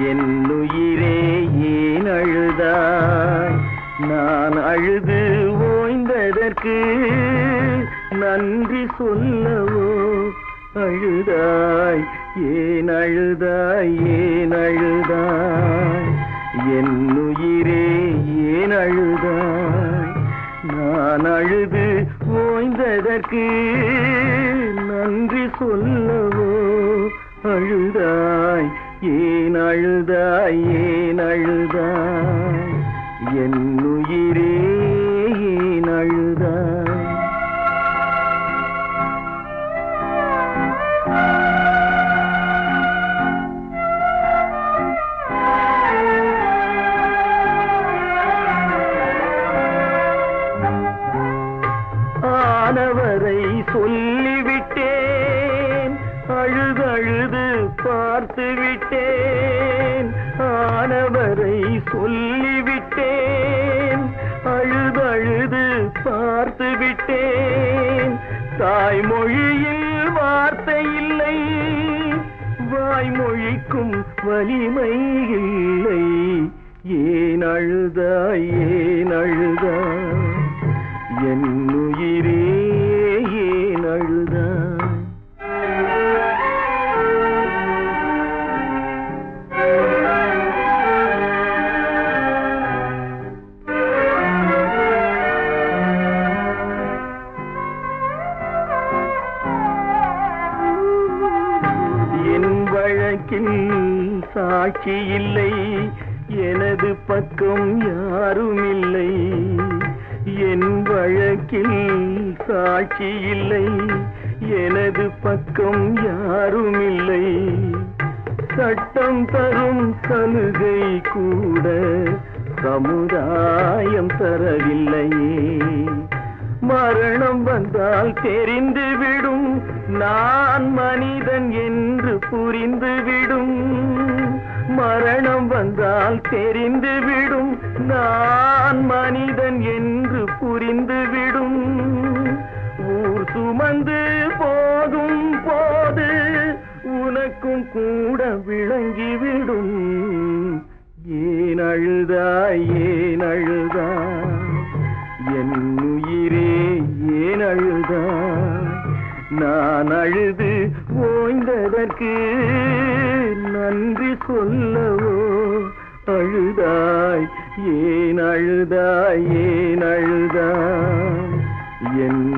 என்னுயிரே ஏன் அழுதாய் நான் அழுது ஓய்ந்ததற்கு நன்றி சொல்லவோ அழுதாய் ஏன் அழுதாய் ஏன் அழுதாய் என்னுயிரே ஏன் அழுதாய் நான் அழுது ஓய்ந்ததற்கு நன்றி சொல்லவோ அழுதாய் ஏன் அழுதாய் ஏன் அழுதாய் என்னுயிரே ஏன் அழுதாய் ஆனவரை சொல்லிவிட்டேன் அழுதழுது பார்த்து விட்டேன் ஆனவரை சொல்லிவிட்டேன் அழுதழுது பார்த்து விட்டேன் தாய்மொழியில் வார்த்தை இல்லை வாய்மொழிக்கும் வலிமை இல்லை ஏன் அழுதாய் ஏன் அழுதாய் என்னுயிரே ஏன் அழுதாய் என் வழக்கில் சாட்சி இல்லை எனது பக்கம் யாரும் இல்லை என் வழக்கில் சாட்சி இல்லை எனது பக்கம் யாரும் இல்லை சட்டம் தரும் சலுகை கூட சமுதாயம் தரவில்லையே மரணம் வந்தால் தெரிந்துவிடும் நான் மனிதன் என்று புரிந்துவிடும் மரணம் வந்தால் தெரிந்துவிடும் நான் மனிதன் என்று புரிந்துவிடும் ஊர் சுமந்து போகும் போது உனக்கும் கூட விளங்கிவிடும் ஏன் அழுதாய் ஏன் அழுதாய் என் உயிரே ஏன் அழுதாய் நான் அழுது ஓய்ந்ததற்கு நன்றி சொல்லவோ அழுதாய் ஏன் அழுதாய் ஏன் அழுதாய் என்